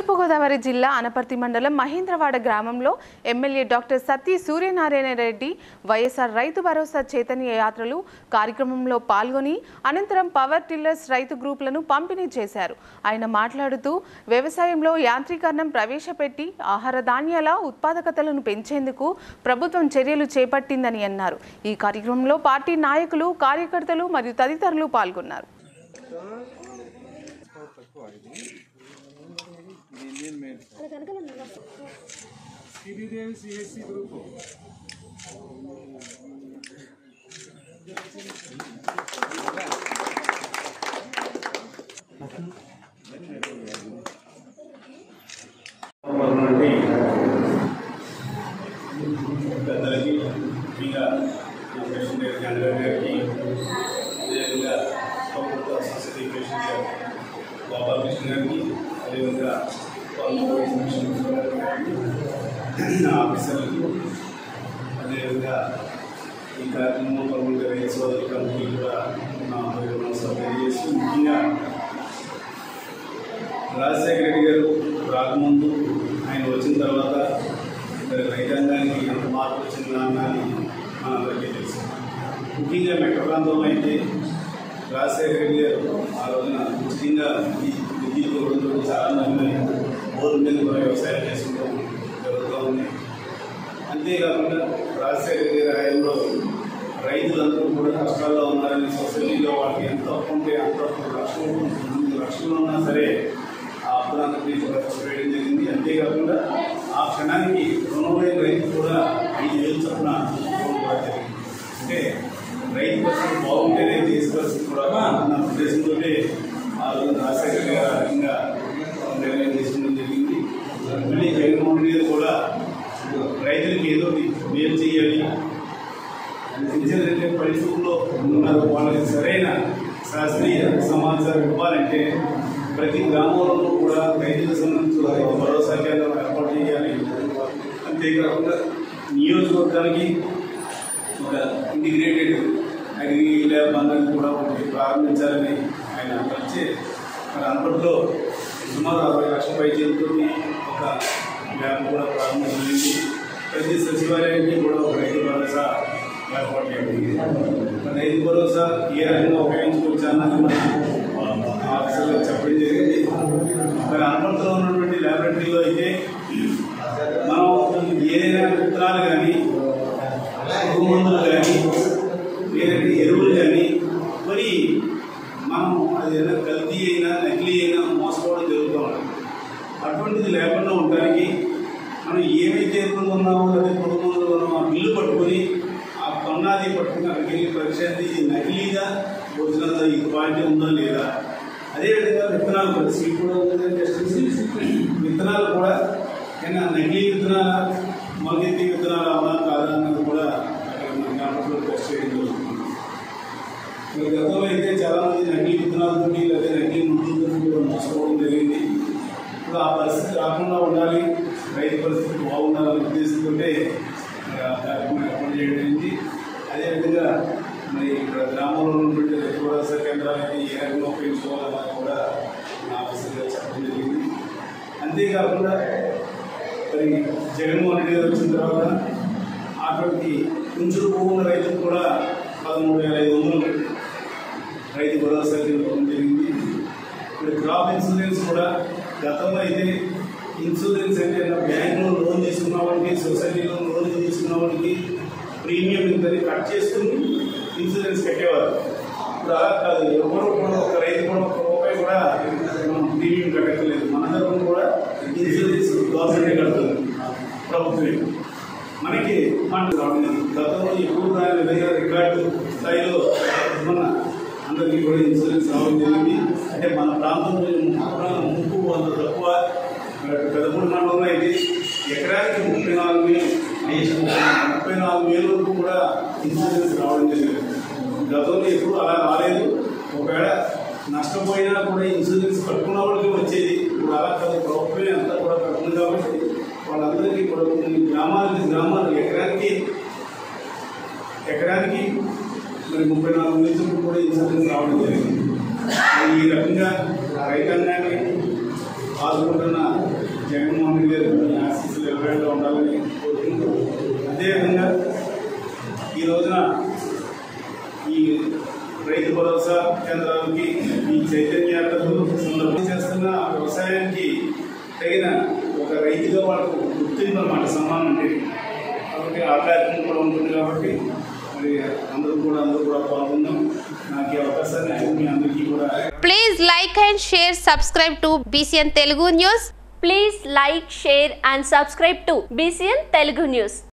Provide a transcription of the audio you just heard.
తూర్పుగోదావరి జిల్లా అనపర్తి మండలం మహేంద్రవాడ గ్రామంలో MLA doctor Satti Suryanarayana Reddy YSR రైతు భరోసా చైతన్య యాత్రలు కార్యక్రమంలో పాల్గొని అనంతరం పవర్ టిల్లర్స్ రైతు గ్రూపులను పంపిణీ చేశారు ఆయన మాట్లాడుతూ వ్యవసాయంలో యాంత్రీకరణం ప్రవేశపెట్టి ఆహార ధాన్యాల ఉత్పాదకతలను పెంచేందుకు ప్రభుత్వం చర్యలు చేపట్టిందని అన్నారు ఈ కార్యక్రమంలో పార్టీ నాయకులు కార్యకర్తలు మరియు తదితరులు పాల్గొన్నారు శ్రీదేవి సిఎస్సి గ్రూప్ నుండి పెద్దలకి ముఖ్యంగా మా ప్రెసిడెంట్ చంద్ర గారికి అదేవిధంగా ప్రభుత్వ సంస్కృతి ప్రెసిడెంట్ గోపాలకృష్ణ గారికి అదేవిధంగా ఆఫీసర్లకి అదేవిధంగా ఈ కార్యక్రమంలో పాల్గొనే రైతు సోదరుల కమిటీ కూడా నా నమస్కారం తెలియజేసి ముఖ్యంగా రాజశేఖర రెడ్డి గారు రాకముందు ఆయన వచ్చిన తర్వాత మరి రైతాంగానికి ఎంత మార్పు వచ్చిందా అన్నది మనందరికీ తెలుసు ముఖ్యంగా మెట్ట ప్రాంతంలో అయితే రాజశేఖర రెడ్డి గారు ఆ రోజున ముఖ్యంగా ఈ విద్యుత్ కొరతతో చాలా మంది బోర్డు మీద కూడా వ్యవసాయం చేసుకోవడం జరుగుతూ ఉంది అంతేకాకుండా రాజశేఖర రెడ్డి గారి హయాంలో రైతులందరూ కూడా కష్టాల్లో ఉన్నారని సొసైటీలో వాళ్ళకి ఎంత అప్పు ఉంటే అంత అప్పు లక్షలు రెండు లక్షలు ఉన్నా సరే ఆ అప్పులందరినీ కూడా వేయడం జరిగింది అంతేకాకుండా ఆ క్షణానికి రుణం లేని రైతు కూడా ఐదు వేలు చొప్పున రుణం కూడా జరిగింది అంటే రైతు పరిస్థితి బాగుంటేనే దేశ పరిస్థితి కూడా అన్న ఉద్దేశంతో ఆ రోజు రాజశేఖర గారు ఆ రకంగా నిర్ణయం తీసుకోవడం జరిగింది మళ్ళీ జగన్మోహన్ రెడ్డి గారు కూడా రైతులకి ఏదో ఒకటి మేలు చేయాలి ఎందుకంటే పరిస్థితుల్లో ఉన్నారు వాళ్ళకి సరైన శాస్త్రీయ సమాచారం ఇవ్వాలంటే ప్రతి గ్రామంలో కూడా రైతులకు సంబంధించిన రైతు భరోసా కేంద్రం ఏర్పాటు చేయాలి అంతేకాకుండా నియోజకవర్గానికి ఒక ఇంటిగ్రేటెడ్ అగ్రి ల్యాబ్ అన్నది కూడా ఒకటి ప్రారంభించాలని ఆయన వచ్చి మరి అప్పట్లో సుమారు అరవై లక్షల పైచలతో ఒక ల్యాబ్ కూడా ప్రారంభించింది ప్రతి సచివాలయానికి కూడా ఒక రైతు భరోసా ఏర్పాటు చేయండి మరి రైతు భరోసా ఏ రకంగా ఉపయోగించుకోవచ్చా ఆఫీసర్లకు చెప్పడం జరిగింది మరి అనుమతిలో ఉన్నటువంటి ల్యాబొరేటరీలో అయితే మనం ఏదైనా విత్తనాలు కానీ పురుగు మందులు కానీ లేదంటే ఎరువులు కానీ మరి మనం అది ఏదైనా కల్తీ అయినా నకిలీ అయినా మోసపోవడం జరుగుతూ ఉంటుంది అటువంటిది లేకుండా ఉండడానికి మనం ఏమైతే ఎరువులు ఉన్నామో లేదా పురుగు మందులు ఉన్నామో ఆ బిల్లు పట్టుకొని ఆ కొన్నాది పట్టుకుని అక్కడికి వెళ్ళి పరీక్ష ఇది నకిలీగా ఒరిజినల్ ఈ క్వాలిటీ ఉందా లేదా అదేవిధంగా విత్తనాలు కూడా సీడ్ కూడా ఉంది టెస్ట్ చేసి విత్తనాలు కూడా ఏమైనా నకిలీ విత్తనాల మొలకెత్తి విత్తనాలు అవునా కాదా అన్నది కూడా అక్కడ మన జ్ఞాపకంలో టెస్ట్ చేయడం జరుగుతుంది మరి గతంలో అయితే చాలా మంది నకిలీ విత్తనాలతోటి లేదా నకిలీ మందులతో కూడా మోసపోవడం జరిగింది ఇప్పుడు ఆ పరిస్థితి రాకుండా ఉండాలి రైతు పరిస్థితి బాగుండాలనే ఉద్దేశంతో మరి ఆ కార్యక్రమం ఏర్పాటు చేయడం జరిగింది అదేవిధంగా మరి ఇక్కడ గ్రామంలో ఉన్నటువంటి రైతు భరోసా కేంద్రాలకి ఏ రకంగా ఉపయోగించుకోవాలని కూడా నా ఆఫీసర్గా చెప్పడం జరిగింది అంతేకాకుండా మరి జగన్మోహన్ రెడ్డి గారు వచ్చిన తర్వాత అటువంటి కుంచుడు భూముల రైతులు కూడా పదమూడు వేల ఐదు వందలు రైతు భరోసా ఇవ్వడం జరిగింది ఇప్పుడు క్రాప్ ఇన్సూరెన్స్ కూడా గతంలో అయితే ఇన్సూరెన్స్ అంటే బ్యాంకులో లోన్ తీసుకున్న వాళ్ళకి సొసైటీలో లోన్ తీసుకున్న వాళ్ళకి ప్రీమియం ఇంతని కట్ చేసుకుని ఇన్సూరెన్స్ కట్టేవారు ఇప్పుడు అలా కాదు ఎవరు కూడా ఒక రైతు కూడా ఒక రూపాయి కూడా మనం ప్రీమియం కట్టట్లేదు మన తరఫున కూడా ఇన్సూరెన్స్ గవర్నమెంటే కడుతుంది ప్రభుత్వమే మనకి ఫండ్ రావడం జరిగింది. గతంలో ఎప్పుడు రాని విధంగా రికార్డు స్థాయిలో మన అందరికీ కూడా ఇన్సూరెన్స్ రావడం జరిగింది అంటే మన ప్రాంతంలో ముప్పు ముప్పు అంత తక్కువ పెదపూడి మండలంలో అయితే ఎకరానికి ముప్పై నాలుగు వేలు ముప్పై నాలుగు వేల వరకు కూడా ఇన్సూరెన్స్ రావడం జరిగింది గతంలో ఎప్పుడు అలా రాలేదు ఒకవేళ నష్టపోయినా కూడా ఇన్సూరెన్స్ కట్టుకున్న వాళ్ళకి వచ్చేది ఇప్పుడు అలా కాదు ప్రభుత్వమే అంతా కూడా కట్టుకుంది కాబట్టి వాళ్ళందరికీ కూడా కొన్ని గ్రామాలకి గ్రామాలు ఎకరానికి ఎకరానికి మరి ముప్పై నాలుగు నిధులకు కూడా ఇన్సూరెన్స్ రావడం జరిగింది మరి ఈ రకంగా రైతాంగాన్ని ఆదుకోవడం పాల్గొంటున్న జగన్మోహన్ రెడ్డి గారు మీ ఆశీస్సులు ఎవరైనా ఉండాలని కోరుకుంటూ అదేవిధంగా ఈ రోజున ఈ రైతు భరోసా కేంద్రాలకి ఈ చైతన్య యాత్రలు సందర్భం చేస్తున్న వ్యవసాయానికి తగిన ఒక రైతుగా వాళ్ళకు గుర్తింపు అన్నమాట సమ్మానం ఉండేది కాబట్టి ఆ కార్యక్రమం కూడా ఉంటుంది కాబట్టి మరి అందరూ కూడా అందరూ కూడా పాల్గొందాం నాకు ఈ అవకాశాన్ని ఇచ్చిన మీ అందరికీ కూడా Please like and share, subscribe to BCN Telugu News. Please like, share and subscribe to BCN Telugu News.